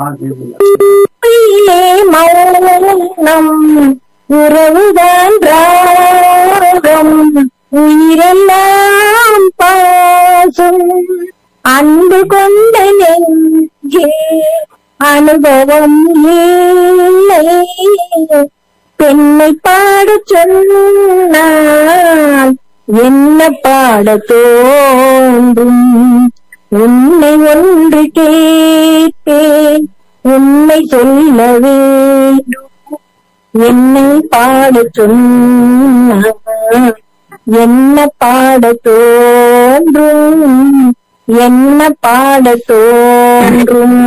உயிரே மௌனம் உறவுதான் ராகம் உயிரெல்லாம் பாசம் அன்பு கொண்ட நெஞ்சே அனுபவம் இல்லை பெண்ணை பாடச் சொன்னால் என்ன பாட தோன்றும் உன்னை ஒன்று கேட்பேன் உன்னை சொல்ல வேண்டும் என்னை பாட சொன்னால் என்ன பாட தோன்றும் என்ன பாட தோன்றும்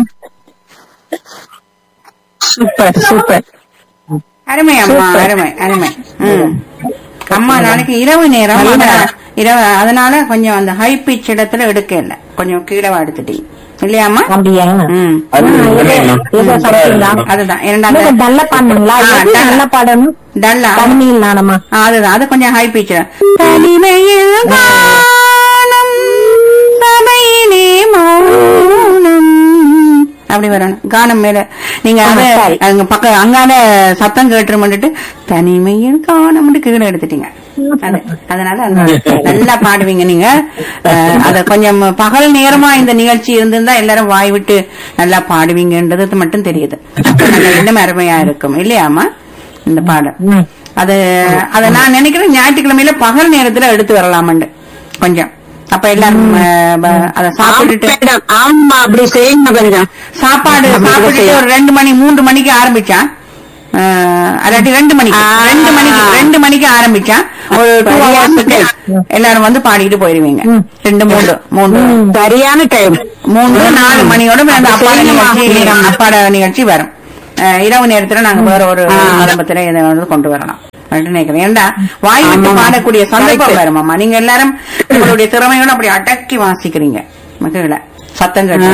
சூப்பர் சூப்பர் அருமை அம்மா அருமை அருமை ம். அம்மா நாளைக்கு இரவு நேரம் அதனால- இரவு அதனால கொஞ்சம் அந்த ஹை பிச் இடத்துல எடுக்க இல்ல கொஞ்சம் கீழவா எடுத்துட்டீங்க இல்லையாம்மா அப்படியா ம் அது ஆ, உண்மை ஏதோ- தான். ஏதோ சொல்றீங்களா? அதுதான் இன்னும் இரண்டாம் நல்ல பாடணுங்களா ஆ, எது டல்லா. நல்ல பாடணும் டல்லா தண்ணியில் நானம்மா ஆ, அதுதான் அது கொஞ்சம் ஹை பிச் தனிமையில் காணும் சபையிலே மௌனம் அப்படி வரணும் கானம் மேல நீங்க ஆ, அது சரி. அங்க பக்க அங்கால சத்தம் கேட்டுருமன்ட்டு தனிமையில் காணம்னு கீழே எடுத்துட்டீங்க அது- அதனால அந்த நல்லா பாடுவீங்க நீங்க அஹ், அத கொஞ்சம் பகல் நேரமா இந்த நிகழ்ச்சி இருந்திருந்தா எல்லாரும் வாய் விட்டு நல்லா பாடுவீங்கன்றது மட்டும் தெரியுது அப்ப நல்லா இன்னும் அருமையா இருக்கும் இல்லையாமா இந்த பாடல் ம். அது அத நான் நினைக்கிறேன் ஞாயிற்றுக்கிழமையில பகல் நேரத்துல எடுத்து வரலாமண்டு கொஞ்சம் அப்ப எல்லாரும் அஹ், ப- அத சாப்பிட்டுட்டு மேடம் ஆமா அப்படி செய்யுங்க கொஞ்சம் சாப்பாடு சாப்பிட்டுட்டு ஒரு ரெண்டு மணி மூன்று மணிக்கு ஆரம்பிச்சான் அஹ், அல்லாட்டி ரெண்டு மணிக்கு ஆ. ரெண்டு மணிக்கு ரெண்டு மணிக்கு ஆரம்பிச்சான் ஒரு டூ ஹவர்ஸுக்கு எல்லாரும் வந்து பாடிட்டு போயிருவீங்க ரெண்டு மூன்று மூன்று சரியான டைம் மூன்று நாலு மணியோட அந்த அப்பாட நிகழ்ச்சி அப்பாட நிகழ்ச்சி வரும் அஹ், இரவு நேரத்துல நாங்க வேற ஒரு ஆரம்பத்துல இதை வந்து கொண்டு வரலாம் அப்படின்னு நினைக்கிறேன் ஏன்டா வாய் விட்டு பாடக்கூடிய சந்தர்ப்பம் வரும் அம்மா நீங்க எல்லாரும் உங்களுடைய திறமையோட அப்படி அடக்கி வாசிக்கிறீங்க மகிழ சத்தம் கேட்டு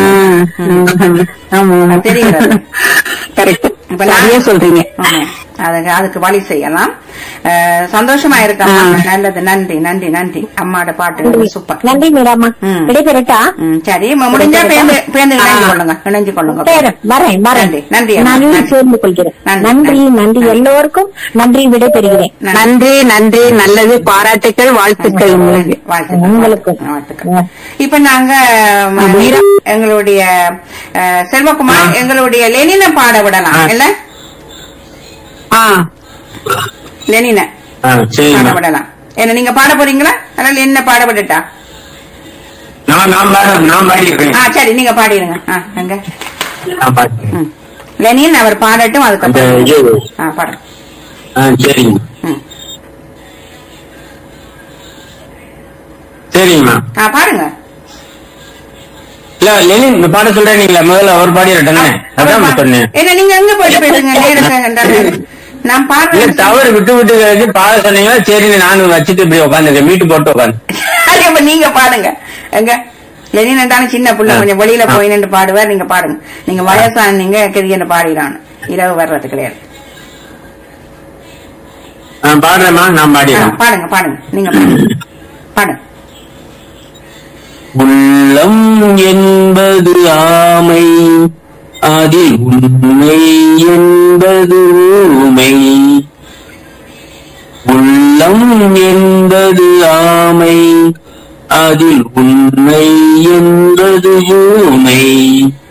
அது தெரிகிறது கரெக்ட் இப்ப சரியா நான் சொல்றீங்க ஆமா. அதுக்கு அதுக்கு வழி செய்யலாம் அஹ், சந்தோஷமா இருக்கம்மா நல்லது நன்றி நன்றி நன்றி அம்மாட பாட்டு சூப்பர் நன்றி மீராமா ம். விடைபெறட்டா ம், சரி ம- முடிஞ்சா பேந்து பேந்து இணைஞ்சு கொள்ளுங்க இணைஞ்சு கொள்ளுங்க பேரன் வரேன் வரேன் நன்றி, நன்றி அம்மா. நான் நன்றி. சேர்ந்து கொள்கிறேன் நன்றி, நன்றி நன்றி. நன்றி எல்லோருக்கும் நன்றி விடைபெறுகிறேன் நன்றி நன்றி நல்லது பாராட்டுக்கள் வாழ்த்துக்கள் உங்களுக்கு வாழ்த்துக்கள் உங்களுக்கு. வாழ்த்துக்கள் இப்ப நாங்க ம, மீரா, எங்களுடைய அஹ், செல்வகுமார் எங்களுடைய லெனின பாட விடலாம் இல்ல ஆ லெனின ஆ, பாட சரிம்மா விடலாம் என்ன நீங்க பாட போறீங்களா அதனால என்ன பாட விடட்டா நான் நான் பாட- நான் பாடிக்கிறேன் ஆ சரி நீங்க பாடிடுங்க ஆ எங்க நான் பாடுறேன் ம். லெனின் அவர் பாடட்டும் அந்த அதுக்கப்புறம் இது ஆ பாடுறேன் ஆ சரிங்க ம். சரிங்கம்மா ஆ பாடுங்க இல்ல லெனின் இந்த பாட சொல்றேன் முதல்ல அவர் பாடிடட்டே அதான் சொன்னேன் என்ன நீங்க எங்க போயிட்டு பேசுங்க நேரத்தை நான் இல்ல பாடுறேன் தவறு விட்டு விட்டு வச்சு பாட சொன்னீங்களா சரின்னு நானும் வச்சுட்டு இப்படி உட்காந்துருக்கேன் மீட்டு போட்டு உட்காந்து அது அப்ப நீங்க பாடுங்க எங்க லெனின் என்றாலும் சின்ன புள்ள கொஞ்சம் வெளியில போய் நின்று பாடுவார் நீங்க பாடுங்க நீங்க வயசான நீங்க கிரிக்கெட் பாடிடான் இரவு வர்றது கிடையாது நான் பாடுறேம்மா நான் ஆ, பாடிடுறேன் பாடுங்க பாடுங்க நீங்க பாடுங்க பாடுங்க உள்ளம் என்பது ஆமை அதில் உண்மை என்பது ஊமை உள்ளம் என்பது ஆமை அதில் உண்மை என்பது ஊமை